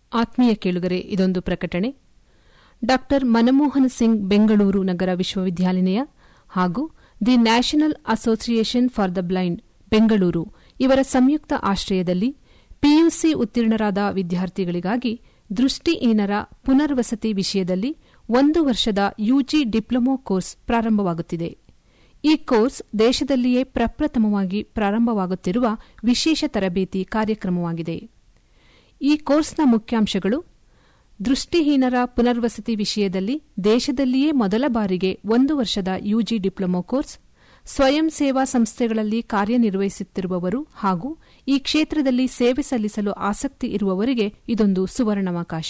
ಆತ್ಮೀಯ ಕೇಳುಗರೆ ಇದೊಂದು ಪ್ರಕಟಣೆ ಡಾಕ್ಟರ್ ಮನಮೋಹನ್ ಸಿಂಗ್ ಬೆಂಗಳೂರು ನಗರ ವಿಶ್ವವಿದ್ಯಾನಿಲಯ ಹಾಗೂ the National Association for the Blind Bengaluru ಇವರ ಸಂಯುಕ್ತ ಆಶ್ರಯದಲ್ಲಿ ಪಿಯುಸಿ ಉತ್ತೀರ್ಣರಾದ ವಿದ್ಯಾರ್ಥಿಗಳಿಗಾಗಿ ದೃಷ್ಟಿಹೀನರ ಪುನರ್ವಸತಿ ವಿಷಯದಲ್ಲಿ ಒಂದು ವರ್ಷದ ಯುಜಿ ಡಿಪ್ಲೊಮೊ ಕೋರ್ಸ್ ಪ್ರಾರಂಭವಾಗುತ್ತಿದೆ ಈ ಕೋರ್ಸ್ ದೇಶದಲ್ಲಿಯೇ ಪ್ರಪ್ರಥಮವಾಗಿ ಪ್ರಾರಂಭವಾಗುತ್ತಿರುವ ವಿಶೇಷ ತರಬೇತಿ ಕಾರ್ಯಕ್ರಮವಾಗಿದೆ ಈ ಕೋರ್ಸ್ನ ಮುಖ್ಯಾಂಶಗಳು ದೃಷ್ಟಿಹೀನರ ಪುನರ್ವಸತಿ ವಿಷಯದಲ್ಲಿ ದೇಶದಲ್ಲಿಯೇ ಮೊದಲ ಬಾರಿಗೆ ಒಂದು ವರ್ಷದ ಯುಜಿ ಡಿಪ್ಲೊಮೊ ಕೋರ್ಸ್ ಸ್ವಯಂ ಸೇವಾ ಸಂಸ್ಥೆಗಳಲ್ಲಿ ಕಾರ್ಯನಿರ್ವಹಿಸುತ್ತಿರುವವರು ಹಾಗೂ ಈ ಕ್ಷೇತ್ರದಲ್ಲಿ ಸೇವೆ ಸಲ್ಲಿಸಲು ಆಸಕ್ತಿ ಇರುವವರಿಗೆ ಇದೊಂದು ಸುವರ್ಣಾವಕಾಶ